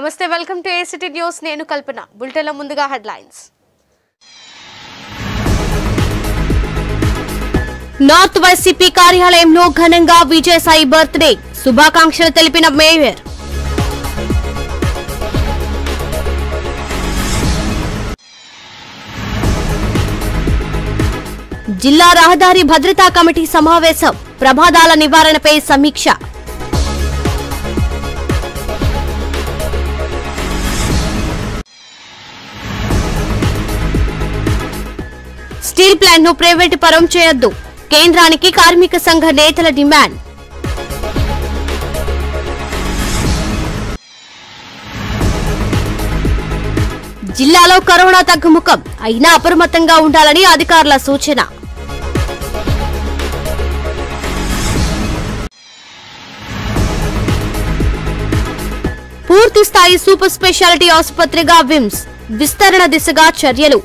నమస్తే welcome to ACT news నేను కల్పన బులెటిన్ల ముందుగా హెడ్లైన్స్ నార్త్ వైసీపీ కార్యాలయంలో ఘనంగా విజయసాయి బర్త్డే శుభాకాంక్షలు తెలిపిన మేయర్ జిల్లా రహదారి భద్రతా కమిటీ సమావేశం ప్రమాదాల నివారణపై సమీక్ష స్టీల్ ప్లాంట్ ను ప్రైవేటు పరం చేయొద్దు కేంద్రానికి కార్మిక సంఘ నేతల డిమాండ్ జిల్లాలో కరోనా తగ్గుముఖం అయినా అప్రమత్తంగా ఉండాలని అధికారుల సూచన పూర్తి స్థాయి సూపర్ స్పెషాలిటీ ఆసుపత్రిగా విమ్స్ విస్తరణ దిశగా చర్యలు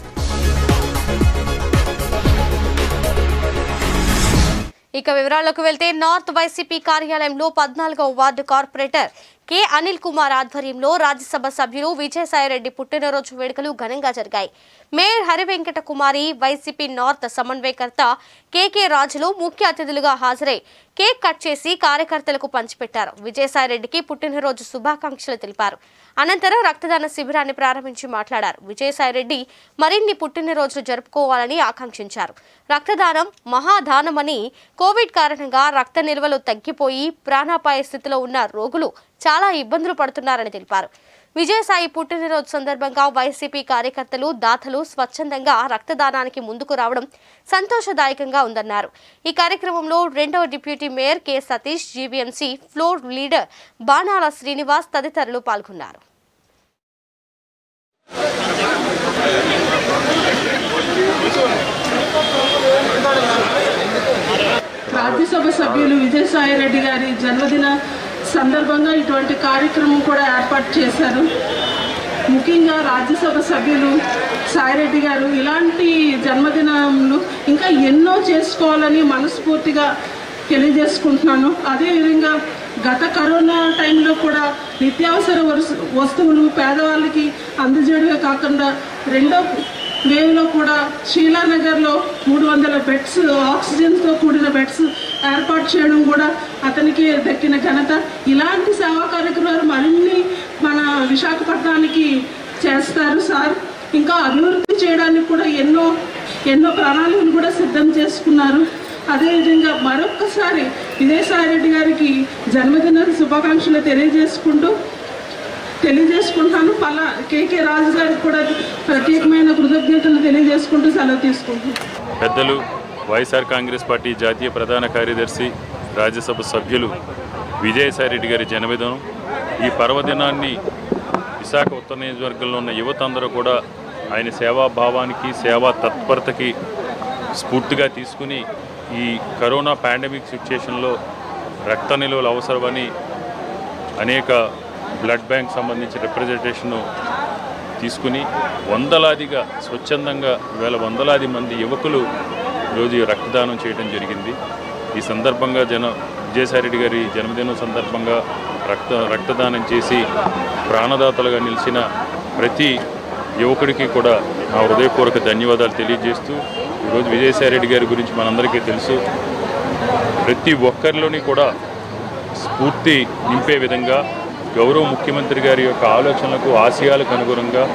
ఇక వివరాల్లోకి వెళ్తే నార్త్ వైసీపీ కార్యాలయంలో పద్నాలుగవ ward corporator K Anil Kumar ఆధ్వర్యంలో రాజ్యసభ సభ్యులు విజయసాయిరెడ్డి పుట్టినరోజు వేడుకలు ఘనంగా జరిగాయి mayor Hari Venkata Kumari YCP north సమన్వయకర్త కెకే రాజులు ముఖ్య అతిథులుగా హాజరై కేక్ కట్ చేసి కార్యకర్తలకు పంచిపెట్టారు విజయసాయిరెడ్డికి పుట్టినరోజు శుభాకాంక్షలు తెలిపారు అనంతరం రక్తదాన శిబిరాన్ని ప్రారంభించి మాట్లాడారు విజయసాయిరెడ్డి మరిన్ని పుట్టినరోజులు జరుపుకోవాలని ఆకాంక్షించారు రక్తదానం మహాదానమని కోవిడ్ కారణంగా రక్త నిల్వలు తగ్గిపోయి ప్రాణాపాయ స్థితిలో ఉన్న రోగులు చాలా ఇబ్బందులు పడుతున్నారని తెలిపారు విజయసాయి పుట్టినరోజు సందర్భంగా వైసీపీ కార్యకర్తలు దాతలు స్వచ్ఛందంగా రక్తదానానికి ముందుకు రావడం సంతోషదాయకంగా ఉందన్నారు ఈ కార్యక్రమంలో రెండవ deputy mayor K Satish GVMC floor leader Banala Srinivas తదితరులు పాల్గొన్నారు రాజ్యసభ సభ్యులు విజయసాయి రెడ్డి గారి జన్మదిన సందర్భంగా ఇటువంటి కార్యక్రమం కూడా ఏర్పాటు చేశారు ముఖ్యంగా రాజ్యసభ సభ్యులు సాయిరెడ్డి గారు ఇలాంటి జన్మదినంలో ఇంకా ఎన్నో చేసుకోవాలని మనస్ఫూర్తిగా తెలియజేసుకుంటున్నాను అదేవిధంగా గత కరోనా టైంలో కూడా నిత్యావసర వరుస- వస్తువులు పేదవాళ్ళకి అందజేయడమే కాకుండా రెండో వేవ్లో కూడా శీలానగర్లో మూడు వందల బెడ్స్ ఆక్సిజన్తో కూడిన బెడ్స్ ఏర్పాటు చేయడం కూడా అతనికి దక్కిన ఘనత ఇలాంటి సేవా కార్యక్రమాలు మరిన్ని మన విశాఖపట్నానికి చేస్తారు సార్ ఇంకా అభివృద్ధి చేయడానికి కూడా ఎన్నో ఎన్నో ప్రణాళికలు కూడా సిద్ధం చేసుకున్నారు అదేవిధంగా మరొక్కసారి విజయసాయి రెడ్డి గారికి జన్మదిన శుభాకాంక్షలు తెలియజేసుకుంటూ తెలియజేసుకుంటాను పలా కేకే రాజు గారికి కూడా ప్రత్యేకమైన కృతజ్ఞతలు తెలియజేసుకుంటూ సెలవు తీసుకుంటున్నాను పెద్దలు వైఎస్ఆర్ కాంగ్రెస్ పార్టీ జాతీయ ప్రధాన కార్యదర్శి రాజ్యసభ సభ్యులు విజయసాయిరెడ్డి గారి జన్మదినం ఈ పర్వదినాన్ని విశాఖ ఉత్తర నియోజకవర్గంలో ఉన్న యువత అందరూ కూడా ఆయన సేవాభావానికి సేవా తత్పరతకి స్ఫూర్తిగా తీసుకుని ఈ కరోనా పాండమిక్ సిచ్యుయేషన్లో రక్త నిల్వలు అవసరమని అనేక బ్లడ్ బ్యాంక్ సంబంధించి రిప్రజెంటేషను తీసుకుని వందలాదిగా స్వచ్ఛందంగా వేల వందలాది మంది యువకులు ఈరోజు ఈ రక్తదానం చేయడం జరిగింది ఈ సందర్భంగా జన విజయసాయిరెడ్డి గారి జన్మదినం సందర్భంగా రక్త రక్తదానం చేసి ప్రాణదాతలుగా నిలిచిన ప్రతి యువకుడికి కూడా నా హృదయపూర్వక ధన్యవాదాలు తెలియజేస్తూ ఈరోజు విజయసాయిరెడ్డి గారి గురించి మనందరికీ తెలుసు ప్రతి ఒక్కరిలోని కూడా స్ఫూర్తి నింపే విధంగా గౌరవ ముఖ్యమంత్రి గారి యొక్క ఆలోచనలకు ఆశయాలకు అనుగుణంగా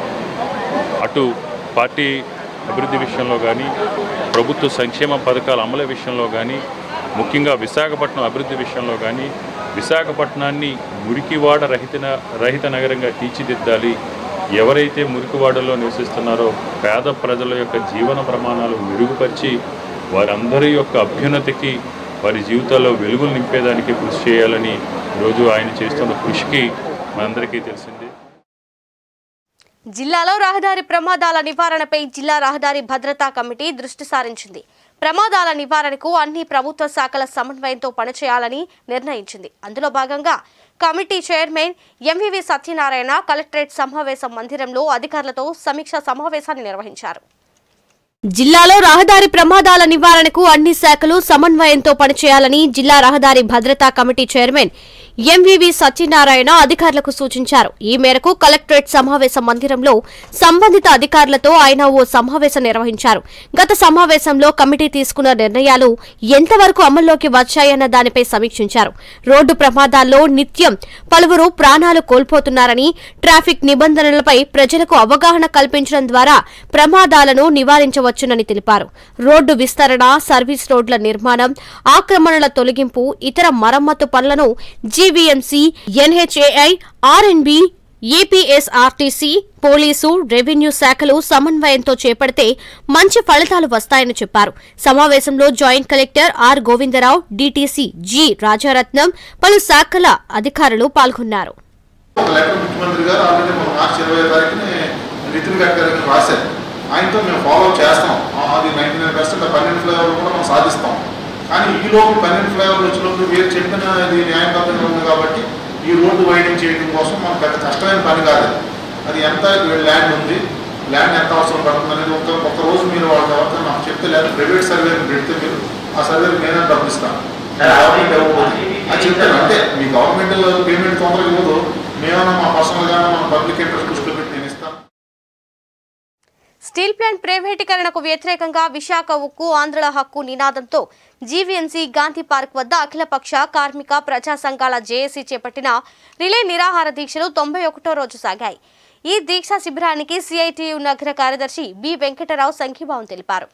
అటు పార్టీ అభివృద్ధి విషయంలో కానీ ప్రభుత్వ సంక్షేమ పథకాల అమలు విషయంలో కానీ ముఖ్యంగా విశాఖపట్నం అభివృద్ధి విషయంలో కానీ విశాఖపట్నాన్ని మురికివాడ రహిత రహిత నగరంగా తీర్చిదిద్దాలి ఎవరైతే మురికివాడలో నివసిస్తున్నారో పేద ప్రజల యొక్క జీవన ప్రమాణాలు మెరుగుపరిచి వారందరి యొక్క అభ్యున్నతికి వారి జీవితాల్లో వెలుగులు నింపేదానికి కృషి చేయాలని ఈరోజు ఆయన చేస్తున్న కృషికి మనందరికీ తెలిసింది జిల్లాలో రహదారి ప్రమాదాల నివారణపై జిల్లా రహదారి భద్రతా కమిటీ దృష్టి సారించింది ప్రమాదాల నివారణకు అన్ని ప్రభుత్వ శాఖల సమన్వయంతో పనిచేయాలని నిర్ణయించింది అందులో భాగంగా committee chairman MVV Satyanarayana collectorate సమావేశ మందిరంలో అధికారులతో సమీక్షా సమావేశాన్ని నిర్వహించారు జిల్లాలో రహదారి ప్రమాదాల నివారణకు అన్ని శాఖలు సమన్వయంతో పనిచేయాలని జిల్లా రహదారి భద్రతా కమిటీ చైర్మన్ ఎంవీవీ సత్యనారాయణ అధికారులకు సూచించారు ఈ మేరకు కలెక్టరేట్ సమావేశ మందిరంలో సంబంధిత అధికారులతో ఆయన ఓ సమావేశం నిర్వహించారు గత సమావేశంలో కమిటీ తీసుకున్న నిర్ణయాలు ఎంతవరకు అమల్లోకి వచ్చాయన్న దానిపై సమీక్షించారు రోడ్డు ప్రమాదాల్లో నిత్యం పలువురు ప్రాణాలు కోల్పోతున్నారని ట్రాఫిక్ నిబంధనలపై ప్రజలకు అవగాహన కల్పించడం ద్వారా ప్రమాదాలను నివారించవచ్చునని తెలిపారు రోడ్డు విస్తరణ సర్వీస్ రోడ్ల నిర్మాణం ఆక్రమణల తొలగింపు ఇతర మరమ్మతు పనులను GVMC NHAI R and B APSRTC police revenue శాఖలు సమన్వయంతో చేపడితే మంచి ఫలితాలు వస్తాయని చెప్పారు సమావేశంలో joint collector R Govinda Rao DTC G Rajaratnam పలు శాఖల అధికారులు పాల్గొన్నారు ఒక లెటర్ ముఖ్యమంత్రి గారు ఆల్రెడీ మన మార్చి ఇరవై తారీఖుని నితిన్ గడ్కరీ గారికి రాశారు ఆయనతో మేము ఫాలో చేస్తాం ఆ, అది నైంటీ నైన్ పర్సెంట్ పన్నెండు ఫ్లేవర్లు కూడా మనం సాధిస్తాం కానీ ఈ లోపు పన్నెండు ఫ్లేవర్లు వచ్చినప్పుడు వీరు చెప్పిన ఇది న్యాయబద్ధంగా ఉంది కాబట్టి ఈ రోడ్డు వైడింగ్ చేయడం కోసం మనకు పెద్ద కష్టమైన పని కాదు అది. అది ఎంత ల్యాండ్ ఉంది ల్యాండ్ ఎంత అవసరం పడుతుంది అనేది ఒక ఒక రోజు మీరు వాళ్ళ తర్వాత నాకు చెప్తే లేదా ప్రైవేట్ సర్వేని పెడితే మీరు ఆ సర్వేకి నేనే డబ్బు ఇస్తాను గవర్నమెంట్ ఇవ్వకపోతే అది చెప్తాను అంటే మీ గవర్నమెంట్ పేమెంట్ తొందరగా ఇవ్వదు మేమన్నా మా పర్సనల్గా మన పబ్లిక్ ఇంట్రెస్ట్ దృష్టిలో పెట్టి నేను ఇస్తాను స్టీల్ ప్లాంట్ ప్రైవేటీకరణకు వ్యతిరేకంగా విశాఖ ఉక్కు ఆంధ్రుల హక్కు నినాదంతో జీవీఎంసీ గాంధీ పార్క్ వద్ద అఖిలపక్ష కార్మిక ప్రజా సంఘాల జేఏసీ చేపట్టిన రిలే నిరాహార దీక్షలు తొంభై ఒకటో రోజు సాగాయి ఈ దీక్షా శిబిరానికి సిఐటియు నగర కార్యదర్శి బి వెంకటరావు సంఘీభావం తెలిపారు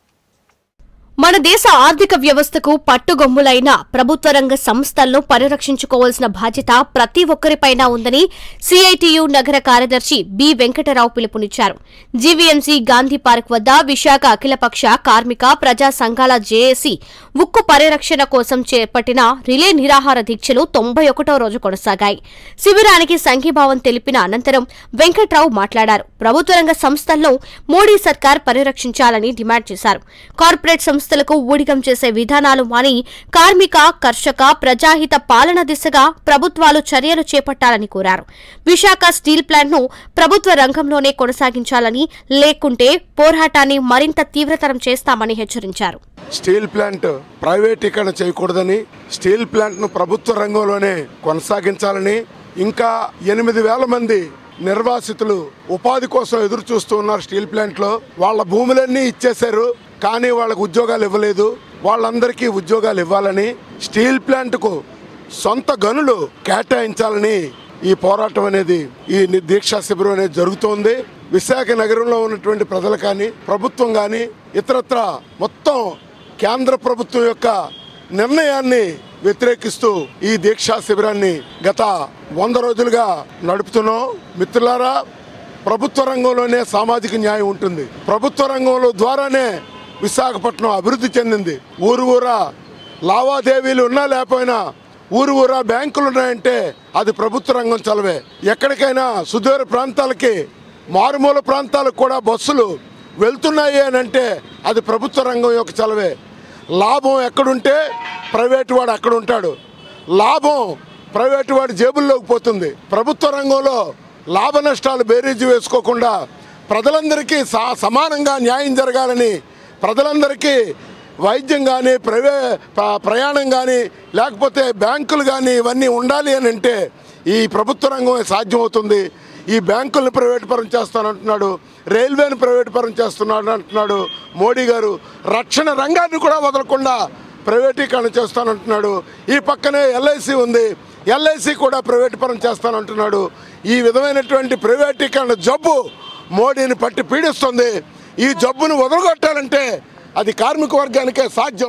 మన దేశ ఆర్థిక వ్యవస్థకు పట్టుగొమ్ములైన ప్రభుత్వ రంగ సంస్థలను పరిరక్షించుకోవాల్సిన బాధ్యత ప్రతి ఒక్కరిపైన ఉందని సిఐటియు నగర కార్యదర్శి బి వెంకటరావు పిలుపునిచ్చారు జీవీఎంసీ గాంధీ పార్క్ వద్ద విశాఖ అఖిలపక్ష కార్మిక ప్రజా సంఘాల జేఏసీ ఉక్కు పరిరక్షణ కోసం చేపట్టిన రిలే నిరాహార దీక్షలు తొంభై ఒకటో రోజు కొనసాగాయి శిబిరానికి సంఘీభావం తెలిపిన అనంతరం వెంకట్రావు మాట్లాడారు ప్రభుత్వ రంగ సంస్థలను మోడీ సర్కార్ పరిరక్షించాలని డిమాండ్ చేశారు కార్పొరేట్ సంస్థలకు ఊడిగం చేసే విధానాలు మాని కార్మిక కర్షక ప్రజాహిత పాలన దిశగా ప్రభుత్వాలు చర్యలు చేపట్టాలని కోరారు విశాఖ స్టీల్ ప్లాంట్ను ప్రభుత్వ రంగంలోనే కొనసాగించాలని లేకుంటే పోరాటాన్ని మరింత తీవ్రతరం చేస్తామని హెచ్చరించారు స్టీల్ ప్లాంట్ ప్రైవేటీకరణ చేయకూడదని స్టీల్ ప్లాంట్ను ప్రభుత్వ రంగంలోనే కొనసాగించాలని ఇంకా ఎనిమిది వేల మంది నిర్వాసితులు ఉపాధి కోసం ఎదురు చూస్తూ ఉన్నారు స్టీల్ ప్లాంట్లో వాళ్ళ భూములన్నీ ఇచ్చేశారు కానీ వాళ్ళకు ఉద్యోగాలు ఇవ్వలేదు వాళ్ళందరికీ ఉద్యోగాలు ఇవ్వాలని స్టీల్ ప్లాంట్కు సొంత గనులు కేటాయించాలని ఈ పోరాటం అనేది ఈ ని- దీక్షా శిబిరం అనేది జరుగుతోంది విశాఖ నగరంలో ఉన్నటువంటి ప్రజలు కానీ ప్రభుత్వం కానీ ఇతరత్ర మొత్తం కేంద్ర ప్రభుత్వం యొక్క నిర్ణయాన్ని వ్యతిరేకిస్తూ ఈ దీక్షా శిబిరాన్ని గత వంద రోజులుగా నడుపుతున్నాం మిత్రులారా ప్రభుత్వ రంగంలోనే సామాజిక న్యాయం ఉంటుంది ప్రభుత్వ రంగంలో ద్వారానే విశాఖపట్నం అభివృద్ధి చెందింది ఊరు ఊరా లావాదేవీలు ఉన్నా లేకపోయినా ఊరు ఊరా బ్యాంకులు ఉన్నాయంటే అది ప్రభుత్వ రంగం చలవే ఎక్కడికైనా సుదూర ప్రాంతాలకి మారుమూల ప్రాంతాలకు కూడా బస్సులు వెళ్తున్నాయి అని అంటే అది ప్రభుత్వ రంగం యొక్క చలవే లాభం ఎక్కడుంటే ప్రైవేటు వాడు అక్కడ ఉంటాడు లాభం ప్రైవేటు వాడి జేబుల్లోకి పోతుంది ప్రభుత్వ రంగంలో లాభ నష్టాలు బేరీజు వేసుకోకుండా ప్రజలందరికీ సా సమానంగా న్యాయం జరగాలని ప్రజలందరికీ వైద్యం కానీ ప్రైవే ప్ర- ప్రయాణం కానీ లేకపోతే బ్యాంకులు కానీ ఇవన్నీ ఉండాలి అని అంటే ఈ ప్రభుత్వ రంగం సాధ్యమవుతుంది ఈ బ్యాంకుల్ని ప్రైవేట్ పరం చేస్తానంటున్నాడు రైల్వేని ప్రైవేట్ పరం చేస్తున్నాడు అంటున్నాడు మోడీ గారు రక్షణ రంగాన్ని కూడా వదలకుండా ప్రైవేటీకరణ చేస్తానంటున్నాడు ఈ పక్కనే ఎల్ఐసి ఉంది ఎల్ఐసి కూడా ప్రైవేట్ పరం చేస్తానంటున్నాడు ఈ విధమైనటువంటి ప్రైవేటీకరణ జబ్బు మోడీని పట్టి పీడిస్తుంది ఈ జబ్బును వదలగొట్టాలంటే అది కార్మిక వర్గానికే సాధ్యం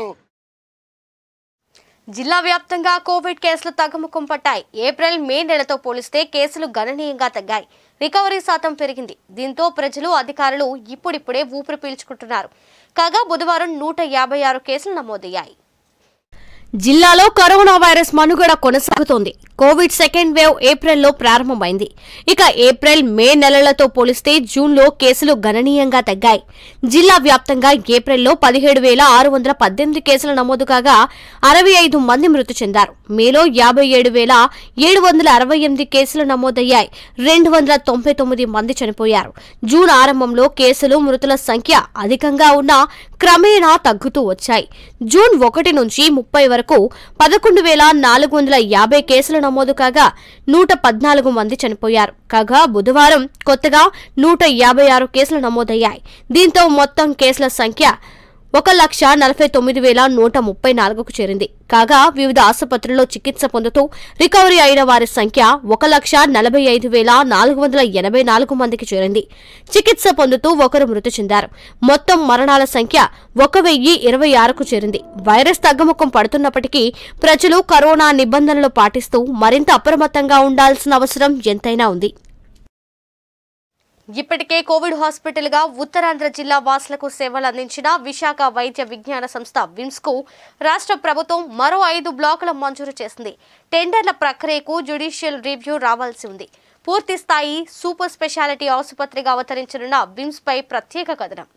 జిల్లా వ్యాప్తంగా కోవిడ్ కేసులు తగ్గుముఖం పట్టాయి ఏప్రిల్ మే నెలతో పోలిస్తే కేసులు గణనీయంగా తగ్గాయి రికవరీ శాతం పెరిగింది దీంతో ప్రజలు అధికారులు ఇప్పుడిప్పుడే ఊపిరి పీల్చుకుంటున్నారు కాగా బుధవారం నూట యాభై ఆరు కేసులు నమోదయ్యాయి జిల్లాలో కరోనా వైరస్ మనుగడ కొనసాగుతోంది కోవిడ్ సెకండ్ వేవ్ ఏప్రిల్లో ప్రారంభమైంది ఇక ఏప్రిల్ మే నెలలతో పోలిస్తే జూన్లో కేసులు గణనీయంగా తగ్గాయి జిల్లా వ్యాప్తంగా ఏప్రిల్లో పదిహేడు వేల ఆరు వందల పద్దెనిమిది కేసులు నమోదు కాగా అరవై ఐదు మంది మృతి చెందారు మేలో యాభై ఏడు వేల ఏడు వందల అరవై ఎనిమిది కేసులు నమోదయ్యాయి రెండు వందల తొంభై తొమ్మిది మంది చనిపోయారు జూన్ ఆరంభంలో కేసులు మృతుల సంఖ్య అధికంగా ఉన్నా క్రమేణా తగ్గుతూ వచ్చాయి జూన్ ఒకటి నుంచి ముప్పై వరకు వరకు పదకొండు వేల నాలుగు వందల యాభై కేసులు నమోదు కాగా నూట పద్నాలుగు మంది చనిపోయారు కాగా బుధవారం కొత్తగా నూట యాభై ఆరు కేసులు నమోదయ్యాయి దీంతో మొత్తం కేసుల సంఖ్య ఒక లక్ష నలభై తొమ్మిది వేల నూట ముప్పై నాలుగుకు చేరింది కాగా వివిధ ఆసుపత్రుల్లో చికిత్స పొందుతూ రికవరీ అయిన వారి సంఖ్య ఒక లక్ష నలభై ఐదు వేల నాలుగు వందల ఎనభై నాలుగు మందికి చేరింది చికిత్స పొందుతూ ఒకరు మృతి చెందారు మొత్తం మరణాల సంఖ్య ఒక వెయ్యి ఇరవై ఆరుకు చేరింది వైరస్ తగ్గుముఖం పడుతున్నప్పటికీ ప్రజలు కరోనా నిబంధనలు పాటిస్తూ మరింత అప్రమత్తంగా ఉండాల్సిన అవసరం ఎంతైనా ఉంది ఇప్పటికే కోవిడ్ హాస్పిటల్ గా ఉత్తరాంధ్ర జిల్లా వాసులకు సేవలు అందించిన విశాఖ వైద్య విజ్ఞాన సంస్థ విమ్స్ కు రాష్ట్ర ప్రభుత్వం మరో ఐదు బ్లాకుల మంజూరు చేసింది టెండర్ల ప్రక్రియకు జ్యుడిషియల్ రివ్యూ రావాల్సి ఉంది పూర్తి స్థాయి సూపర్ స్పెషాలిటీ ఆసుపత్రిగా అవతరించనున్న విమ్స్ పై ప్రత్యేక కథనం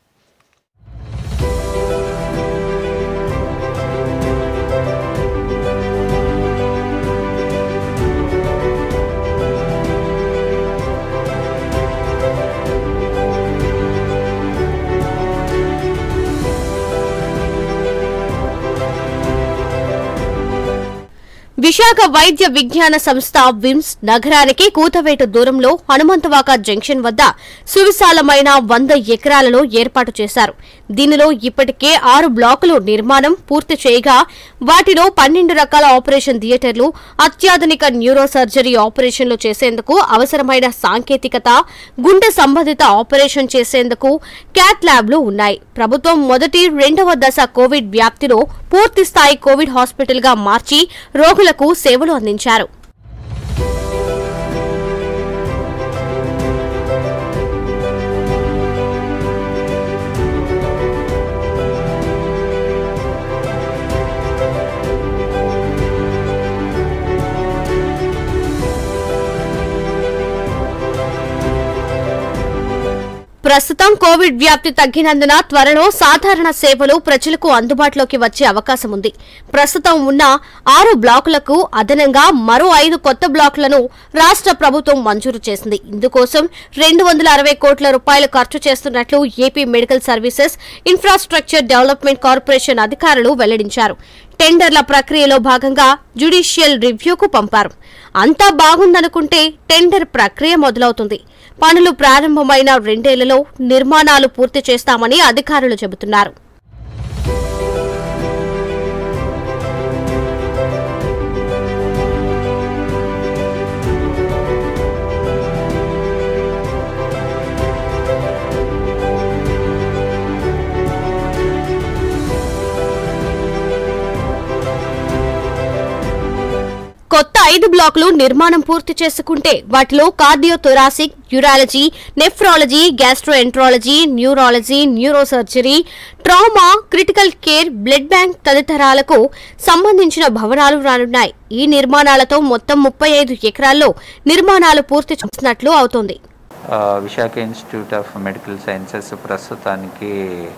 విశాఖ వైద్య విజ్ఞాన సంస్థ విమ్స్ నగరానికి కూతవేటు దూరంలో హనుమంతవాక జంక్షన్ వద్ద సువిశాలమైన వంద ఎకరాలలో ఏర్పాటు చేశారు దీనిలో ఇప్పటికే ఆరు బ్లాకులు నిర్మాణం పూర్తి చేయగా వాటిలో పన్నెండు రకాల ఆపరేషన్ థియేటర్లు అత్యాధునిక న్యూరో సర్జరీ ఆపరేషన్లు చేసేందుకు అవసరమైన సాంకేతికత గుండె సంబంధిత ఆపరేషన్ చేసేందుకు క్యాట్ ల్యాబ్లు ఉన్నాయి ప్రభుత్వం మొదటి రెండవ దశ కోవిడ్ వ్యాప్తిలో పూర్తి స్థాయి కోవిడ్ హాస్పిటల్ గా మార్చి రోగులకు సేవలు అందించారు ప్రస్తుతం కోవిడ్ వ్యాప్తి తగ్గినందున త్వరలో సాధారణ సేవలు ప్రజలకు అందుబాటులోకి వచ్చే అవకాశం ఉంది ప్రస్తుతం ఉన్న ఆరు బ్లాకులకు అదనంగా మరో ఐదు కొత్త బ్లాకులను రాష్ట్ర ప్రభుత్వం మంజూరు చేసింది ఇందుకోసం రెండు వందల అరవై కోట్ల రూపాయలు ఖర్చు చేస్తున్నట్లు AP medical services infrastructure development corporation అధికారులు వెల్లడించారు టెండర్ల ప్రక్రియలో భాగంగా జ్యుడిషియల్ రివ్యూకు పంపారు అంతా బాగుందనుకుంటే టెండర్ ప్రక్రియ మొదలవుతుంది పనులు ప్రారంభమైన రెండేళ్లలో నిర్మాణాలు పూర్తి చేస్తామని అధికారులు చెబుతున్నారు కొత్త ఐదు బ్లాకులు నిర్మాణం పూర్తి చేసుకుంటే వాటిలో cardiothoracic urology nephrology gastroenterology neurology neurosurgery trauma critical care blood bank తదితరాలకు సంబంధించిన భవనాలు రానున్నాయి ఈ నిర్మాణాలతో మొత్తం ముప్పై ఐదు ఎకరాల్లో నిర్మాణాలు పూర్తి చేసినట్లు అవుతోంది ఆ, Visakha institute of medical sciences ప్రస్తుతానికి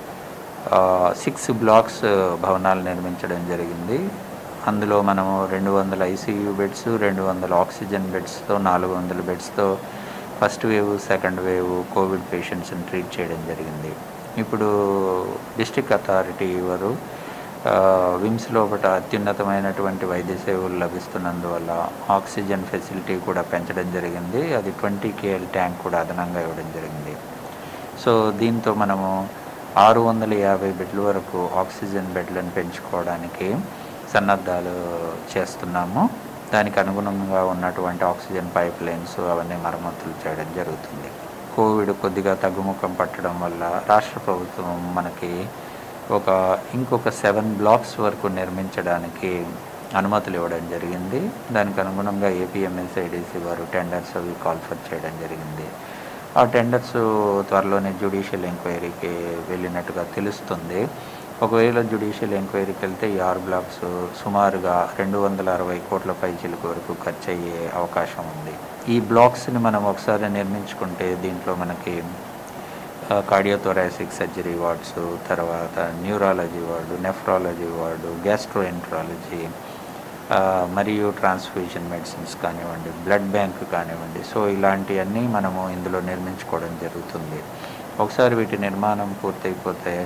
సిక్స్ బ్లాక్స్ భవనాలు నిర్మించడం జరిగింది అందులో మనము రెండు వందల ఐసీయూ బెడ్స్ రెండు వందల ఆక్సిజన్ బెడ్స్తో నాలుగు వందల బెడ్స్తో first wave second wave covid పేషెంట్స్ని ట్రీట్ చేయడం జరిగింది ఇప్పుడు డిస్ట్రిక్ట్ అథారిటీ వారు ఆ, విమ్స్ లోపల అత్యున్నతమైనటువంటి వైద్య సేవలు లభిస్తున్నందువల్ల ఆక్సిజన్ ఫెసిలిటీ కూడా పెంచడం జరిగింది అది ట్వంటీ కేఎల్ ట్యాంక్ కూడా అదనంగా ఇవ్వడం జరిగింది సో దీంతో మనము ఆరు వందల యాభై బెడ్ల వరకు ఆక్సిజన్ బెడ్లను పెంచుకోవడానికి సన్నద్ధాలు చేస్తున్నాము దానికి అనుగుణంగా ఉన్నటువంటి ఆక్సిజన్ పైప్ లైన్స్ అవన్నీ మరమ్మతులు చేయడం జరుగుతుంది కోవిడ్ కొద్దిగా తగ్గుముఖం పట్టడం వల్ల రాష్ట్ర ప్రభుత్వం మనకి ఒక ఇంకొక సెవెన్ బ్లాక్స్ వరకు నిర్మించడానికి అనుమతులు ఇవ్వడం జరిగింది దానికి అనుగుణంగా ఏపీఎంఎస్ఐడిసి వారు టెండర్స్ అవి కాల్ఫర్ చేయడం జరిగింది ఆ టెండర్స్ త్వరలోనే జ్యుడిషియల్ ఎంక్వైరీకి వెళ్ళినట్టుగా తెలుస్తుంది ఒకవేళ జ్యుడిషియల్ ఎంక్వైరీకి వెళ్తే ఈ ఆరు బ్లాక్స్ సుమారుగా రెండు వందల అరవై కోట్ల పైచీలకు వరకు ఖర్చు అయ్యే అవకాశం ఉంది ఈ బ్లాక్స్ని మనం ఒకసారి నిర్మించుకుంటే దీంట్లో మనకి కార్డియోథొరాసిక్ సర్జరీ వార్డ్స్ తర్వాత neurology ward nephrology ward gastroenterology మరియు ట్రాన్స్ఫ్యూషన్ మెడిసిన్స్ కానివ్వండి బ్లడ్ బ్యాంక్ కానివ్వండి సో ఇలాంటివన్నీ మనము ఇందులో నిర్మించుకోవడం జరుగుతుంది ఒకసారి వీటి నిర్మాణం పూర్తయిపోతే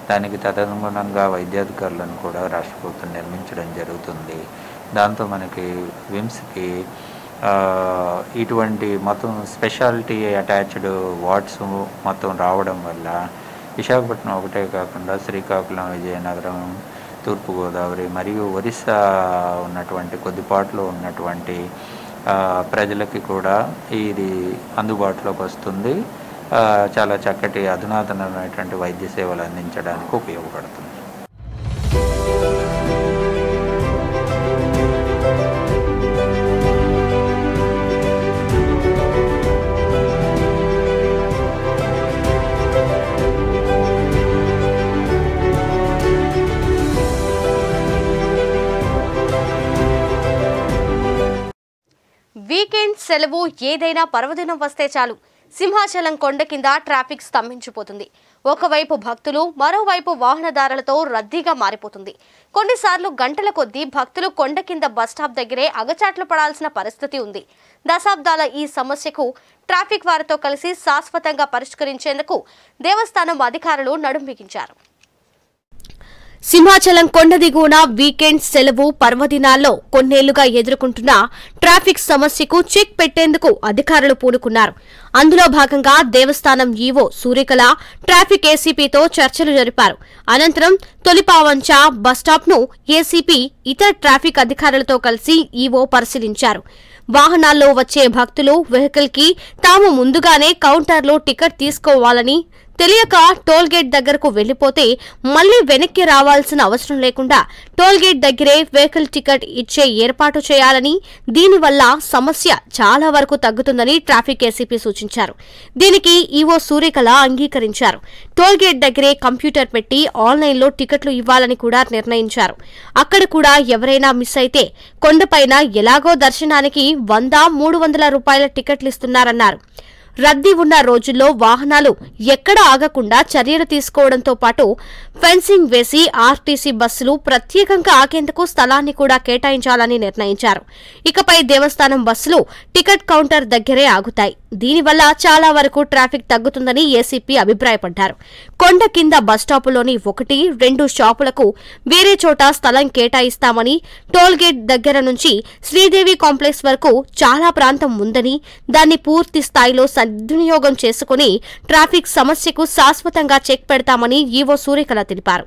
దానికి తదనుగుణంగా వైద్యాధికారులను కూడా రాష్ట్ర ప్రభుత్వం నిర్మించడం జరుగుతుంది దాంతో మనకి విమ్స్కి ఆ, ఇటువంటి మొత్తం స్పెషాలిటీ అటాచ్డ్ వార్డ్స్ మొత్తం రావడం వల్ల విశాఖపట్నం ఒకటే కాకుండా శ్రీకాకుళం విజయనగరం తూర్పుగోదావరి మరియు ఒరిస్సా ఉన్నటువంటి కొద్దిపాట్లో ఉన్నటువంటి ఆ, ప్రజలకి కూడా ఇది అందుబాటులోకి వస్తుంది ఆ, చాలా చక్కటి అధునాతనమైనటువంటి వైద్య సేవలు అందించడానికి ఉపయోగపడుతుంది వీకెండ్ సెలవు ఏదైనా పర్వదినం వస్తే చాలు సింహాచలం కొండ కింద ట్రాఫిక్ స్తంభించిపోతుంది ఒకవైపు భక్తులు మరోవైపు వాహనదారులతో రద్దీగా మారిపోతుంది కొన్నిసార్లు గంటల కొద్దీ భక్తులు కొండ కింద బస్టాప్ దగ్గరే అగచాట్లు పడాల్సిన పరిస్థితి ఉంది దశాబ్దాల ఈ సమస్యకు ట్రాఫిక్ వారితో కలిసి శాశ్వతంగా పరిష్కరించేందుకు దేవస్థానం అధికారులు నడుం బిగించారు సింహాచలం కొండ దిగువన వీకెండ్ సెలవు పర్వదినాల్లో కొన్నేళ్లుగా ఎదుర్కొంటున్న ట్రాఫిక్ సమస్యకు చెక్ పెట్టేందుకు అధికారులు పూనుకున్నారు అందులో భాగంగా దేవస్థానం ఈవో సూర్యకళ ట్రాఫిక్ ఏసీపీతో చర్చలు జరిపారు అనంతరం తొలిపావంచ బస్టాప్ను ఏసీపీ ఇతర ట్రాఫిక్ అధికారులతో కలిసి ఈవో పరిశీలించారు వాహనాల్లో వచ్చే భక్తులు వెహికల్ కి తాము ముందుగానే కౌంటర్లో టికెట్ తీసుకోవాలని తెలియక టోల్ గేట్ దగ్గరకు వెళ్లిపోతే మళ్లీ వెనక్కి రావాల్సిన అవసరం లేకుండా టోల్ గేట్ దగ్గరే వెహికల్ టికెట్ ఇచ్చే ఏర్పాటు చేయాలని దీనివల్ల సమస్య చాలా వరకు తగ్గుతుందని ట్రాఫిక్ ఏసీపీ సూచించారు దీనికి ఈవో సూర్యకళ అంగీకరించారు టోల్ గేట్ దగ్గరే కంప్యూటర్ పెట్టి ఆన్లైన్లో టికెట్లు ఇవ్వాలని కూడా నిర్ణయించారు అక్కడ కూడా ఎవరైనా మిస్ అయితే కొండపైన ఎలాగో దర్శనానికి వంద మూడు వందల రూపాయల టికెట్లు ఇస్తున్నారన్నారు రద్దీ ఉన్న రోజుల్లో వాహనాలు ఎక్కడ ఆగకుండా చర్యలు తీసుకోవడంతో పాటు ఫెన్సింగ్ వేసి ఆర్టీసీ బస్సులు ప్రత్యేకంగా ఆగేందుకు స్థలాన్ని కూడా కేటాయించాలని నిర్ణయించారు ఇకపై దేవస్థానం బస్సులు టికెట్ కౌంటర్ దగ్గరే ఆగుతాయి దీనివల్ల చాలా వరకు ట్రాఫిక్ తగ్గుతుందని ఏసీపీ అభిప్రాయపడ్డారు కొండ కింద బస్టాపులోని ఒకటి రెండు షాపులకు వేరే చోట స్థలం కేటాయిస్తామని టోల్ గేట్ దగ్గర నుంచి శ్రీదేవి కాంప్లెక్స్ వరకు చాలా ప్రాంతం ఉందని దాన్ని పూర్తి స్థాయిలో సద్వినియోగం చేసుకుని ట్రాఫిక్ సమస్యకు శాశ్వతంగా చెక్ పెడతామని ఈవో సూర్యకళ తెలిపారు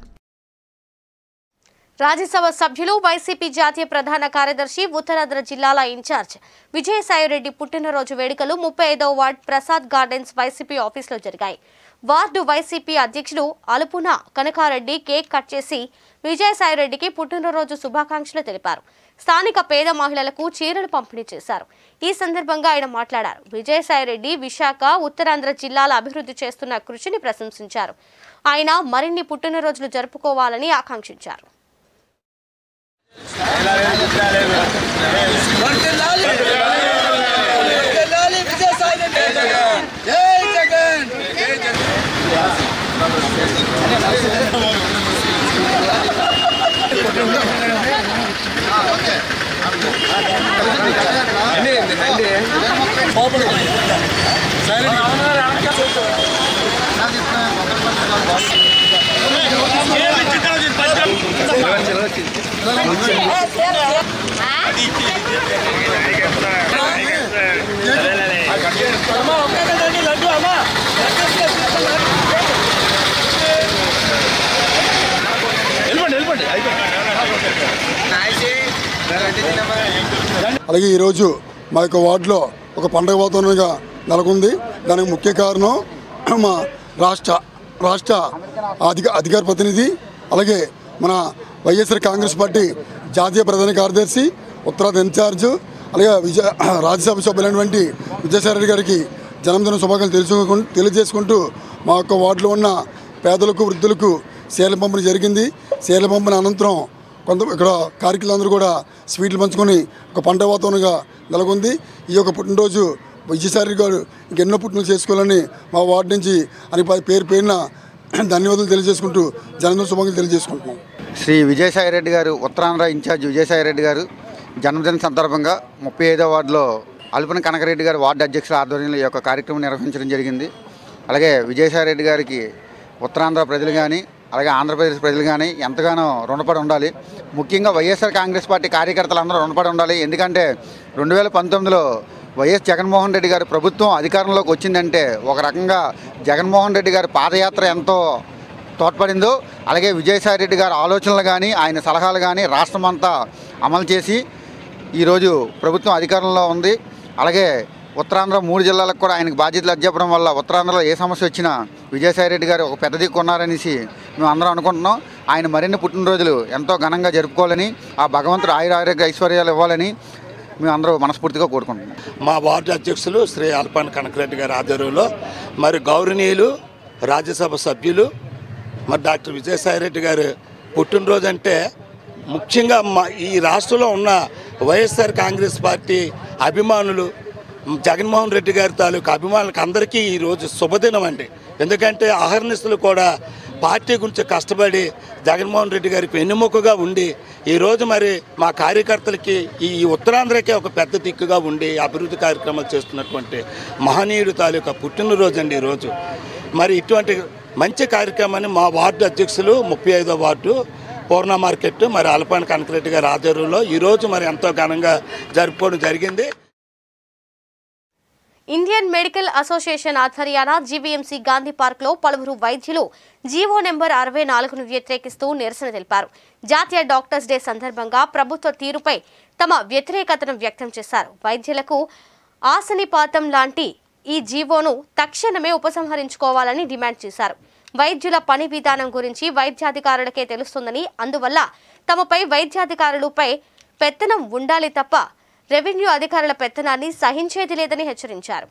రాజ్యసభ సభ్యులు వైసీపీ జాతీయ ప్రధాన కార్యదర్శి ఉత్తరాంధ్ర జిల్లాల ఇన్ఛార్జ్ విజయసాయిరెడ్డి పుట్టినరోజు వేడుకలు ముప్పై ఐదవ వార్డ్ ప్రసాద్ గార్డెన్స్ వైసీపీ ఆఫీసులో జరిగాయి వార్డు వైసీపీ అధ్యక్షుడు అలుపున కనకారెడ్డి కేక్ కట్ చేసి విజయసాయిరెడ్డికి పుట్టినరోజు శుభాకాంక్షలు తెలిపారు స్థానిక పేద మహిళలకు చీరలు పంపిణీ చేశారు ఈ సందర్భంగా ఆయన మాట్లాడారు విజయసాయిరెడ్డి విశాఖ ఉత్తరాంధ్ర జిల్లాల అభివృద్ధి చేస్తున్న కృషిని ప్రశంసించారు ఆయన మరిన్ని పుట్టినరోజులు జరుపుకోవాలని ఆకాంక్షించారు జై విజయసాయి రెడ్డి జై జగన్ అలాగే ఈరోజు మా యొక్క వార్డులో ఒక పండగ వాతావరణంగా నెలకొంది దానికి ముఖ్య కారణం మా రాష్ట్ర రాష్ట్ర అధిక అధికార ప్రతినిధి అలాగే మన వైఎస్ఆర్ కాంగ్రెస్ పార్టీ జాతీయ ప్రధాన కార్యదర్శి ఉత్తరాది ఇన్ఛార్జ్ అలాగే విజయ రాజ్యసభ సభ్యులైనటువంటి విజయసాయి రెడ్డి గారికి జన్మదిన శుభాకాంక్షలు తెలుసుకుంటూ తెలియజేసుకుంటూ మా యొక్క వార్డులో ఉన్న పేదలకు వృద్ధులకు శీల పంపిణీ జరిగింది శీల పంపిణీ అనంతరం కొంత ఇక్కడ కార్యకర్తలందరూ కూడా స్వీట్లు పంచుకొని ఒక పంట వాతావరణంగా నెలకొంది ఈ యొక్క పుట్టినరోజు విజయసాయి గారు ఇంకెన్నో పుట్టినరోజు చేసుకోవాలని మా వార్డు నుంచి అని పేరు పేరున ధన్యవాదాలు తెలియజేసుకుంటూ జన్మదిన శుభాకాంక్షలు తెలియజేసుకుంటున్నాం శ్రీ విజయసాయిరెడ్డి గారు ఉత్తరాంధ్ర ఇన్ఛార్జ్ విజయసాయిరెడ్డి గారు జన్మదిన సందర్భంగా ముప్పై ఐదో వార్డులో అల్పన కనకరెడ్డి గారు వార్డు అధ్యక్షుల ఆధ్వర్యంలో ఈ యొక్క కార్యక్రమం నిర్వహించడం జరిగింది అలాగే విజయసాయిరెడ్డి గారికి ఉత్తరాంధ్ర ప్రజలు కానీ అలాగే ఆంధ్రప్రదేశ్ ప్రజలు కానీ ఎంతగానో రుణపడి ఉండాలి ముఖ్యంగా వైఎస్ఆర్ కాంగ్రెస్ పార్టీ కార్యకర్తలందరూ రుణపడి ఉండాలి ఎందుకంటే రెండు వేల పంతొమ్మిదిలో వైఎస్ జగన్మోహన్ రెడ్డి గారి ప్రభుత్వం అధికారంలోకి వచ్చిందంటే ఒక రకంగా జగన్మోహన్ రెడ్డి గారి పాదయాత్ర ఎంతో తోడ్పడిందో అలాగే విజయసాయి రెడ్డి గారి ఆలోచనలు కానీ ఆయన సలహాలు కానీ రాష్ట్రమంతా అమలు చేసి ఈరోజు ప్రభుత్వం అధికారంలో ఉంది అలాగే ఉత్తరాంధ్ర మూడు జిల్లాలకు కూడా ఆయనకు బాధ్యతలు అప్పచెప్పడం వల్ల ఉత్తరాంధ్రలో ఏ సమస్య వచ్చినా విజయసాయి రెడ్డి గారు ఒక పెద్ద దిక్కు ఉన్నారనేసి మేము అందరం అనుకుంటున్నాం ఆయన మరిన్ని పుట్టినరోజులు ఎంతో ఘనంగా జరుపుకోవాలని ఆ భగవంతుడు ఆయుర ఆరోగ్య ఐశ్వర్యాలు ఇవ్వాలని మేము అందరూ మనస్ఫూర్తిగా కోరుకుంటున్నాం మా వార్డు అధ్యక్షులు శ్రీ అల్పాన్ కనకరెడ్డి గారి ఆధ్వర్యంలో మరి గౌరవనీయులు రాజ్యసభ సభ్యులు మరి డాక్టర్ విజయసాయిరెడ్డి గారు పుట్టినరోజు అంటే ముఖ్యంగా మా ఈ రాష్ట్రంలో ఉన్న వైఎస్ఆర్ కాంగ్రెస్ పార్టీ అభిమానులు జగన్మోహన్ రెడ్డి గారి తాలూకు అభిమానులకు అందరికీ ఈరోజు శుభదినం అండి ఎందుకంటే అహర్నిశలు కూడా పార్టీ గురించి కష్టపడి జగన్మోహన్ రెడ్డి గారికి వెన్నుముకగా ఉండి ఈరోజు మరి మా కార్యకర్తలకి ఈ ఉత్తరాంధ్రకే ఒక పెద్ద దిక్కుగా ఉండి అభివృద్ధి కార్యక్రమాలు చేస్తున్నటువంటి మహనీయుడు తాలూకా పుట్టినరోజు అండి ఈరోజు మరి ఇటువంటి మంచి కార్యక్రమాన్ని మా వార్డు అధ్యక్షులు ముప్పై ఐదో వార్డు పూర్ణ మార్కెట్ మరి అలపాని కనకరెడ్డి గారి ఆధ్వర్యంలో ఈరోజు మరి ఎంతో ఘనంగా జరుపుకోవడం జరిగింది ఇండియన్ మెడికల్ అసోసియేషన్ ఆధ్వర్యాన జీవీఎంసీ గాంధీ పార్క్ లో పలువురు వైద్యులు జీవో నెంబర్ అరవై నాలుగును వ్యతిరేకిస్తూ నిరసన తెలిపారు జాతీయ డాక్టర్స్ డే సందర్భంగా ప్రభుత్వ తీరుపై తమ వ్యతిరేకతను వ్యక్తం చేశారు వైద్యులకు ఆసనిపాతం లాంటి ఈ జీవోను తక్షణమే ఉపసంహరించుకోవాలని డిమాండ్ చేశారు వైద్యుల పని విధానం గురించి వైద్యాధికారులకే తెలుస్తుందని అందువల్ల తమపై వైద్యాధికారులపై పెత్తనం ఉండాలి తప్ప రెవెన్యూ అధికారుల పెత్తనాన్ని సహించేది లేదని హెచ్చరించారు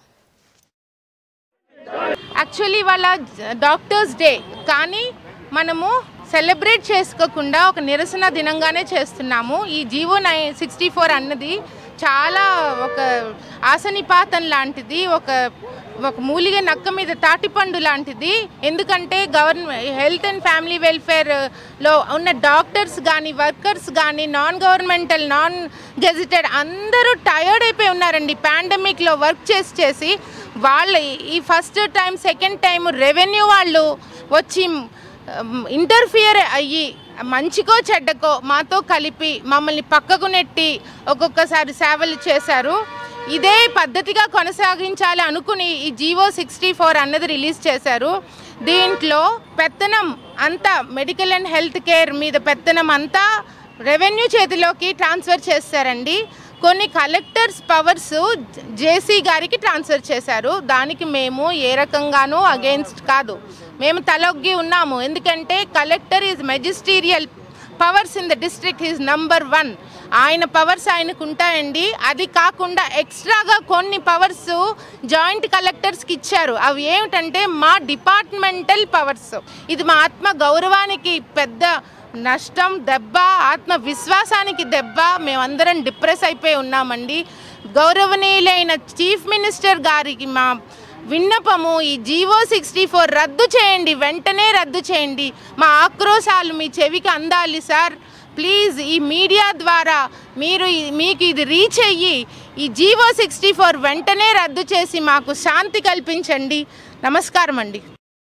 యాక్చువల్లీ వాళ్ళ డాక్టర్స్ డే కానీ మనము సెలబ్రేట్ చేసుకోకుండా ఒక నిరసన దినంగానే చేస్తున్నాము ఈ జీవో నై సిక్స్టీ ఫోర్ అన్నది చాలా ఒక ఆసనిపాతం లాంటిది ఒక ఒక మూలిగ నక్క మీద తాటిపండు లాంటిది ఎందుకంటే గవర్నమెంట్ హెల్త్ అండ్ ఫ్యామిలీ వెల్ఫేర్లో ఉన్న డాక్టర్స్ కానీ వర్కర్స్ కానీ నాన్ గవర్నమెంటల్ నాన్ గెజిటెడ్ అందరూ టయర్డ్ అయిపోయి ఉన్నారండి పాండమిక్లో వర్క్ చేసి చేసి వాళ్ళ ఈ first time second time revenue వాళ్ళు వచ్చి ఇంటర్ఫియర్ అయ్యి మంచికో చెడ్డకో మాతో కలిపి మమ్మల్ని పక్కకు నెట్టి ఒక్కొక్కసారి సేవలు చేశారు ఇదే పద్ధతిగా కొనసాగించాలి అనుకుని ఈ జీవో సిక్స్టీ ఫోర్ అన్నది రిలీజ్ చేశారు దీంట్లో పెత్తనం అంతా మెడికల్ అండ్ హెల్త్ కేర్ మీద పెత్తనం అంతా రెవెన్యూ చేతిలోకి ట్రాన్స్ఫర్ చేస్తారండి కొన్ని కలెక్టర్స్ పవర్స్ జేసీ గారికి ట్రాన్స్ఫర్ చేశారు దానికి మేము ఏ రకంగానూ అగెయిన్స్ట్ కాదు మేము తలొగ్గి ఉన్నాము ఎందుకంటే collector is magisterial powers in the district is number one ఆయన పవర్స్ ఆయనకు ఉంటాయండి అది కాకుండా ఎక్స్ట్రాగా కొన్ని పవర్స్ జాయింట్ కలెక్టర్స్కి ఇచ్చారు అవి ఏమిటంటే మా డిపార్ట్మెంటల్ పవర్స్ ఇది మా ఆత్మ గౌరవానికి పెద్ద నష్టం దెబ్బ ఆత్మ విశ్వాసానికి దెబ్బ మేమందరం డిప్రెస్ అయిపోయి ఉన్నామండి గౌరవనీయులైన చీఫ్ మినిస్టర్ గారికి మా విన్నపము ఈ జీవో సిక్స్టీ ఫోర్ రద్దు చేయండి వెంటనే రద్దు చేయండి మా ఆక్రోశాలు మీ చెవికి అందాలి సార్ ప్లీజ్ ఈ మీడియా ద్వారా మీరు ఈ- మీకు ఇది రీచ్ అయ్యి ఈ జీవో సిక్స్టీ ఫోర్ వెంటనే రద్దు చేసి మాకు శాంతి కల్పించండి నమస్కారం అండి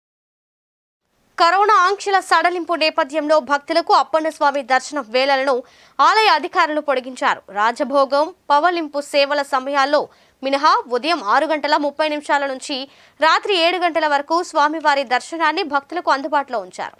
కరోనా ఆంక్షల సడలింపు నేపథ్యంలో భక్తులకు అప్పన్నస్వామి దర్శనం వేళలను ఆలయ అధికారులు పొడిగించారు రాజభోగం పవలింపు సేవల సమయాల్లో మినహా ఉదయం ఆరు గంటల ముప్పై నిమిషాల నుంచి రాత్రి ఏడు గంటల వరకు స్వామివారి దర్శనాన్ని భక్తులకు అందుబాటులో ఉంచారు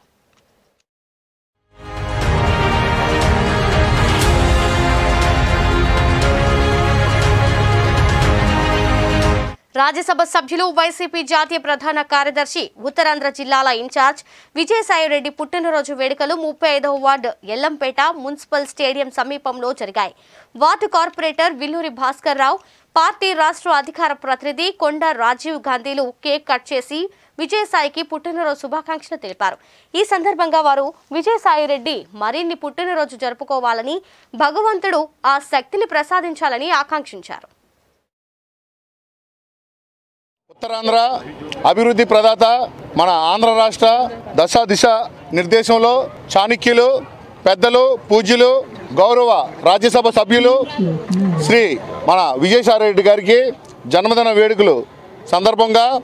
రాజ్యసభ సభ్యులు వైసీపీ జాతీయ ప్రధాన కార్యదర్శి ఉత్తరాంధ్ర జిల్లాల ఇన్ఛార్జ్ విజయసాయిరెడ్డి పుట్టినరోజు వేడుకలు ముప్పై ఐదవ వార్డు ఎల్లంపేట మున్సిపల్ స్టేడియం సమీపంలో జరిగాయి ward corporator Villuri Bhaskar Rao party రాష్ట్ర అధికార ప్రతినిధి కొండ రాజీవ్ గాంధీలు కేక్ కట్ చేసి విజయసాయికి పుట్టినరోజు శుభాకాంక్షలు తెలిపారు ఈ సందర్భంగా వారు విజయసాయిరెడ్డి మరిన్ని పుట్టినరోజు జరుపుకోవాలని భగవంతుడు ఆ శక్తిని ప్రసాదించాలని ఆకాంక్షించారు ఉత్తరాంధ్ర అభివృద్ధి ప్రదాత మన ఆంధ్ర రాష్ట్ర దశ దిశ నిర్దేశంలో చాణక్యులు పెద్దలు పూజ్యులు గౌరవ రాజ్యసభ సభ్యులు శ్రీ మన విజయసాయిరెడ్డి గారికి జన్మదిన వేడుకలు సందర్భంగా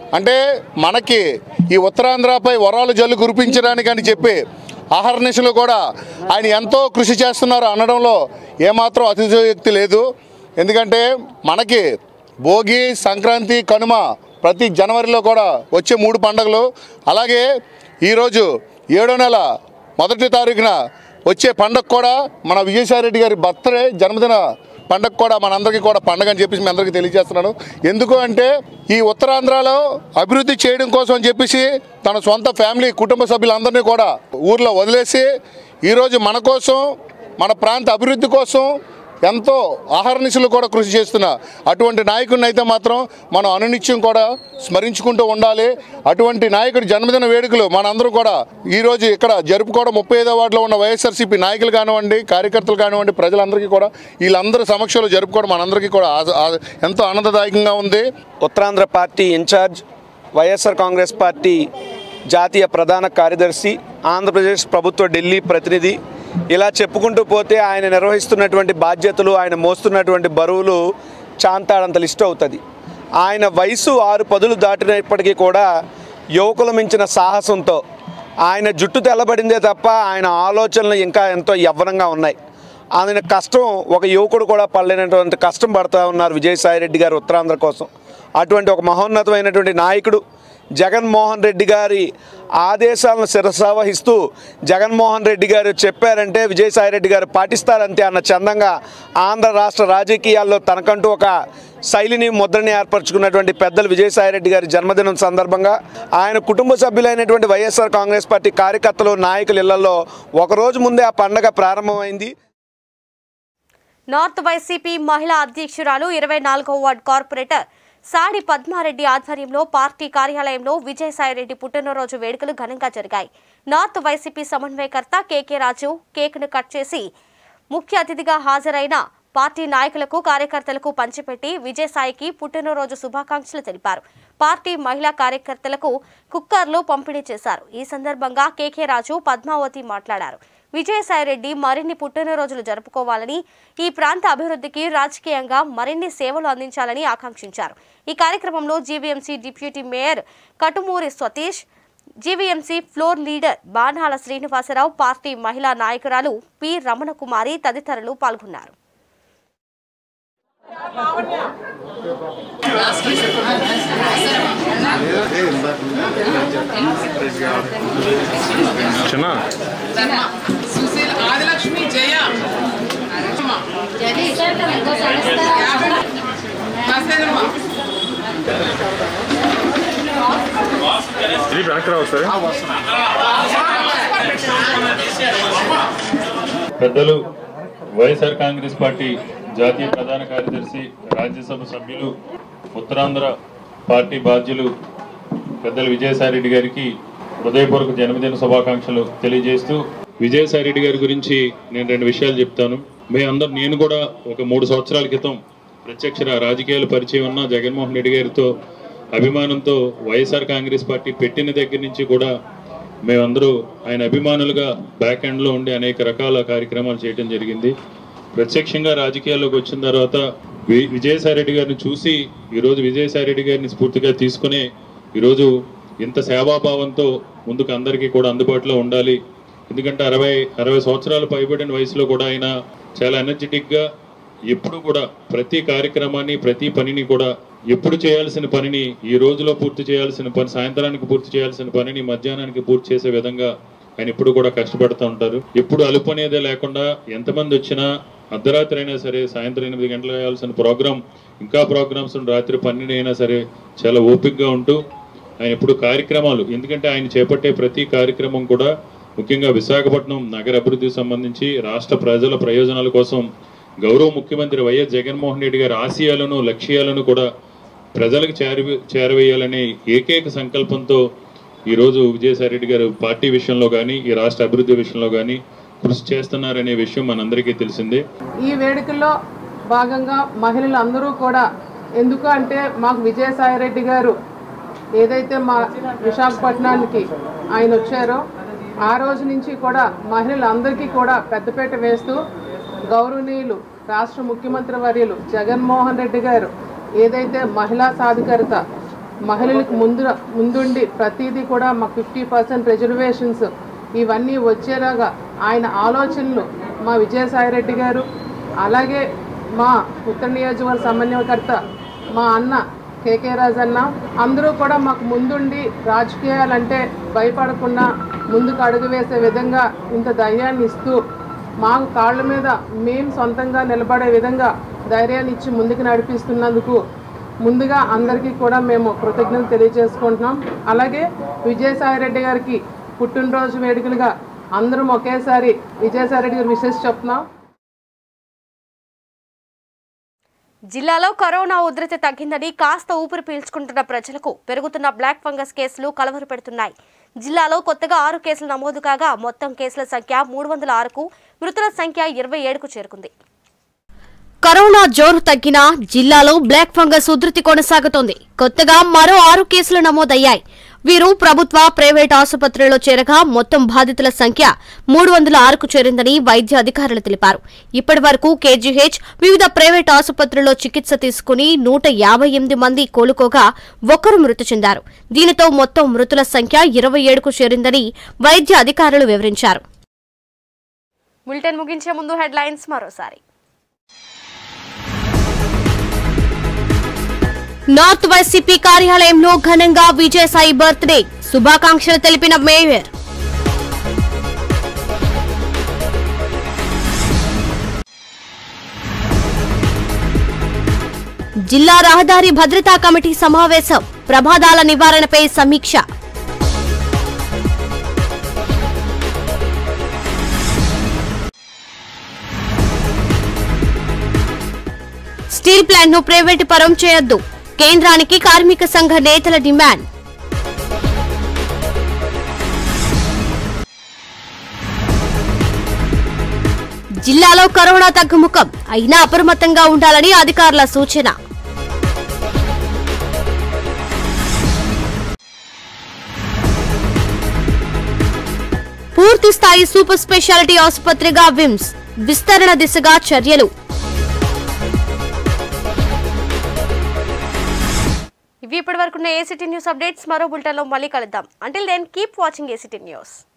అంటే మనకి ఈ ఉత్తరాంధ్రపై వరాలు జల్లు కురిపించడానికి అని చెప్పి ఆహర్నిశలు కూడా ఆయన ఎంతో కృషి చేస్తున్నారు అనడంలో ఏమాత్రం అతిశయోక్తి లేదు ఎందుకంటే మనకి భోగి సంక్రాంతి కనుమ ప్రతి జనవరిలో కూడా వచ్చే మూడు పండుగలు అలాగే ఈరోజు ఏడో నెల మొదటి తారీఖున వచ్చే పండగ కూడా మన విజయసాయిరెడ్డి గారి బర్త్డే జన్మదిన పండగ కూడా మనందరికీ కూడా పండగ అని చెప్పేసి మీ అందరికీ తెలియజేస్తున్నాను ఎందుకు అంటే ఈ ఉత్తరాంధ్రలో అభివృద్ధి చేయడం కోసం అని చెప్పేసి తన సొంత ఫ్యామిలీ కుటుంబ సభ్యులందరినీ కూడా ఊర్లో వదిలేసి ఈరోజు మన కోసం మన ప్రాంత అభివృద్ధి కోసం ఎంతో ఆహర్నిశలు కూడా కృషి చేస్తున్న అటువంటి నాయకుడిని అయితే మాత్రం మనం అనునిత్యం కూడా స్మరించుకుంటూ ఉండాలి అటువంటి నాయకుడి జన్మదిన వేడుకలు మనందరం కూడా ఈరోజు ఇక్కడ జరుపుకోవడం ముప్పై ఐదో వార్డులో ఉన్న వైఎస్ఆర్సీపీ నాయకులు కానివ్వండి కార్యకర్తలు కానివ్వండి ప్రజలందరికీ కూడా వీళ్ళందరి సమక్షంలో జరుపుకోవడం మనందరికీ కూడా ఆ- ఆ- ఎంతో ఆనందదాయకంగా ఉంది Uttarandhra party incharge YSR Congress party జాతీయ ప్రధాన కార్యదర్శి ఆంధ్రప్రదేశ్ ప్రభుత్వ ఢిల్లీ ప్రతినిధి ఇలా చెప్పుకుంటూ పోతే ఆయన నిర్వహిస్తున్నటువంటి బాధ్యతలు ఆయన మోస్తున్నటువంటి బరువులు చాంతాడంత లిస్ట్ అవుతుంది ఆయన వయసు ఆరు పదులు దాటినప్పటికీ కూడా యువకుల మించిన సాహసంతో ఆయన జుట్టు తెల్లబడిందే తప్ప ఆయన ఆలోచనలు ఇంకా ఎంతో యవ్వనంగా ఉన్నాయి ఆయన కష్టం ఒక యువకుడు కూడా పడలేనటువంటి కష్టం పడుతూ ఉన్నారు విజయసాయిరెడ్డి గారు ఉత్తరాంధ్ర కోసం అటువంటి ఒక మహోన్నతమైనటువంటి నాయకుడు జగన్మోహన్ రెడ్డి గారి ఆదేశాలను శిరసావహిస్తూ జగన్మోహన్ రెడ్డి గారు చెప్పారంటే విజయసాయిరెడ్డి గారు పాటిస్తారంతే అన్న చందంగా ఆంధ్ర రాష్ట్ర రాజకీయాల్లో తనకంటూ ఒక శైలిని ముద్రని ఏర్పరచుకున్నటువంటి పెద్దలు విజయసాయిరెడ్డి గారి జన్మదినం సందర్భంగా ఆయన కుటుంబ సభ్యులైనటువంటి వైఎస్ఆర్ కాంగ్రెస్ పార్టీ కార్యకర్తలు నాయకుల ఇళ్లలో ఒకరోజు ముందే ఆ పండగ ప్రారంభమైంది నార్త్ వైసీపీ మహిళా అధ్యక్షురాలు ఇరవై నాలుగో వార్డ్ కార్పొరేటర్ సాడి పద్మారెడ్డి ఆధ్వర్యంలో పార్టీ కార్యాలయంలో విజయసాయిరెడ్డి పుట్టినరోజు వేడుకలు ఘనంగా జరిగాయి నార్త్ వైసీపీ సమన్వయకర్త కేకే రాజు కేక్ను కట్ చేసి ముఖ్య అతిథిగా హాజరైన పార్టీ నాయకులకు కార్యకర్తలకు పంచిపెట్టి విజయసాయికి పుట్టినరోజు శుభాకాంక్షలు తెలిపారు పార్టీ మహిళా కార్యకర్తలకు కుక్కర్లు పంపిణీ చేశారు ఈ సందర్భంగా కేకే రాజు పద్మావతి మాట్లాడారు విజయసాయిరెడ్డి మరిన్ని పుట్టినరోజులు జరుపుకోవాలని ఈ ప్రాంత అభివృద్ధికి రాజకీయంగా మరిన్ని సేవలు అందించాలని ఆకాంక్షించారు ఈ కార్యక్రమంలో GVMC deputy mayor Katumuri Satish GVMC floor leader Banala Srinivasa Rao party మహిళా నాయకురాలు పి రమణకుమారి తదితరులు పాల్గొన్నారు సుశీల్ ఆదిలక్ష్మి జయ నమస్తేనమ్మా ఇది వెనక్కి రావు సార్ పెద్దలు వైఎస్ఆర్ కాంగ్రెస్ పార్టీ జాతీయ ప్రధాన కార్యదర్శి రాజ్యసభ సభ్యులు ఉత్తరాంధ్ర పార్టీ బాధ్యులు పెద్దలు విజయసాయిరెడ్డి గారికి హృదయపూర్వక జన్మదిన శుభాకాంక్షలు తెలియజేస్తూ విజయసాయిరెడ్డి గారి గురించి నేను రెండు విషయాలు చెప్తాను మీ అందరు నేను కూడా ఒక మూడు సంవత్సరాల క్రితం ప్రత్యక్ష రాజకీయాల పరిచయం ఉన్న జగన్మోహన్ రెడ్డి గారితో అభిమానంతో వైఎస్ఆర్ కాంగ్రెస్ పార్టీ పెట్టిన దగ్గర నుంచి కూడా మేమందరూ ఆయన అభిమానులుగా బ్యాక్ ఎండ్లో ఉండి అనేక రకాల కార్యక్రమాలు చేయడం జరిగింది ప్రత్యక్షంగా రాజకీయాల్లోకి వచ్చిన తర్వాత వి- విజయసాయిరెడ్డి గారిని చూసి ఈరోజు విజయసాయిరెడ్డి గారిని స్ఫూర్తిగా తీసుకుని ఈరోజు ఇంత సేవాభావంతో ముందుకు అందరికీ కూడా అందుబాటులో ఉండాలి ఎందుకంటే అరవై అరవై సంవత్సరాలు పైబడిన వయసులో కూడా ఆయన చాలా ఎనర్జెటిక్గా ఎప్పుడు కూడా ప్రతి కార్యక్రమాన్ని ప్రతి పనిని కూడా ఎప్పుడు చేయాల్సిన పనిని ఈ రోజులో పూర్తి చేయాల్సిన పని సాయంత్రానికి పూర్తి చేయాల్సిన పనిని మధ్యాహ్నానికి పూర్తి చేసే విధంగా ఆయన ఎప్పుడు కూడా కష్టపడుతూ ఉంటారు ఎప్పుడు అలుపు అనేదే లేకుండా ఎంతమంది వచ్చినా అర్ధరాత్రి అయినా సరే సాయంత్రం ఎనిమిది గంటలు వేయాల్సిన ప్రోగ్రామ్ ఇంకా ప్రోగ్రామ్స్ రాత్రి పన్నెండు అయినా సరే చాలా ఓపికగా ఉంటూ ఆయన ఎప్పుడు కార్యక్రమాలు ఎందుకంటే ఆయన చేపట్టే ప్రతి కార్యక్రమం కూడా ముఖ్యంగా విశాఖపట్నం నగర అభివృద్ధికి సంబంధించి రాష్ట్ర ప్రజల ప్రయోజనాల కోసం గౌరవ ముఖ్యమంత్రి వైఎస్ జగన్మోహన్ రెడ్డి గారి ఆశయాలను లక్ష్యాలను కూడా ప్రజలకు చేరవే చేరవేయాలనే ఏకైక సంకల్పంతో ఈరోజు విజయసాయిరెడ్డి గారు పార్టీ విషయంలో కానీ ఈ రాష్ట్ర అభివృద్ధి విషయంలో కానీ కృషి చేస్తున్నారనే విషయం మనందరికీ తెలిసిందే ఈ వేడుకల్లో భాగంగా మహిళలు అందరూ కూడా ఎందుకు అంటే మాకు విజయసాయిరెడ్డి గారు ఏదైతే మా విశాఖపట్నానికి ఆయన వచ్చారో ఆ రోజు నుంచి కూడా మహిళలందరికీ కూడా పెద్దపీట వేస్తూ గౌరవనీయులు రాష్ట్ర ముఖ్యమంత్రి వర్యులు జగన్మోహన్ రెడ్డి గారు ఏదైతే మహిళా సాధికారత మహిళలకు ముందు ముందుండి ప్రతిదీ కూడా మాకు ఫిఫ్టీ పర్సెంట్ రిజర్వేషన్స్ ఇవన్నీ వచ్చేలాగా ఆయన ఆలోచనలు మా విజయసాయిరెడ్డి గారు అలాగే మా ఉత్తర నియోజకవర్గ సమన్వయకర్త మా అన్న కేకే రాజ్ అన్న అందరూ కూడా మాకు ముందుండి రాజకీయాలంటే భయపడకుండా ముందుకు అడుగు వేసే విధంగా ఇంత ధైర్యాన్ని ఇస్తూ మాకు కాళ్ళ మీద మేము సొంతంగా నిలబడే విధంగా ధైర్యాన్ని ఇచ్చి ముందుకు నడిపిస్తున్నందుకు ముందుగా అందరికీ కూడా మేము కృతజ్ఞతలు తెలియజేసుకుంటున్నాం అలాగే విజయసాయిరెడ్డి గారికి పుట్టినరోజు వేడుకలుగా అందరం ఒకేసారి విజయసాయిరెడ్డి గారు విశేష చెప్తున్నాం జిల్లాలో కరోనా ఉధృతి తగ్గిందని కాస్త ఊపిరి పీల్చుకుంటున్న ప్రజలకు పెరుగుతున్న బ్లాక్ ఫంగస్ కేసులు కలవర పెడుతున్నాయి జిల్లాలో కొత్తగా ఆరు కేసులు నమోదు కాగా మొత్తం కేసుల సంఖ్య మూడు వందల ఆరుకు మృతుల సంఖ్య ఇరవై ఏడుకు చేరుకుంది కరోనా జోరు తగ్గినా జిల్లాలో బ్లాక్ ఫంగస్ ఉధృతి కొనసాగుతోంది కొత్తగా మరో ఆరు కేసులు నమోదయ్యాయి వీరు ప్రభుత్వ ప్రైవేట్ ఆసుపత్రుల్లో చేరగా మొత్తం బాధితుల సంఖ్య మూడు వందల ఆరుకు చేరిందని వైద్య అధికారులు తెలిపారు ఇప్పటి వరకు కేజీహెచ్ వివిధ ప్రైవేట్ ఆసుపత్రుల్లో చికిత్స తీసుకుని నూట యాభై ఎనిమిది మంది కోలుకోగా ఒకరు మృతి చెందారు దీనితో మొత్తం మృతుల సంఖ్య ఇరవై ఏడుకు చేరిందని వైద్య అధికారులు వివరించారు బులెటిన్ ముగించే ముందు హెడ్లైన్స్ మరోసారి నార్త్ వైసీపీ కార్యాలయంలో ఘనంగా విజయసాయి బర్త్డే శుభాకాంక్షలు తెలిపిన మేయర్ జిల్లా రహదారి భద్రతా కమిటీ సమావేశం ప్రమాదాల నివారణపై సమీక్ష స్టీల్ ప్లాంట్ ను ప్రైవేటు పరం చేయొద్దు కేంద్రానికి కార్మిక సంఘ నేతల డిమాండ్ జిల్లాలో కరోనా తగ్గుముఖం అయినా అప్రమత్తంగా ఉండాలని అధికారుల సూచన పూర్తి స్థాయి సూపర్ స్పెషాలిటీ ఆసుపత్రిగా విమ్స్ విస్తరణ దిశగా చర్యలు ఇవి ఇప్పటి వరకు ఏసీటీ న్యూస్ అప్డేట్స్ మరో బులెటిన్లో మళ్ళీ కలుద్దాం until then keep watching ACT news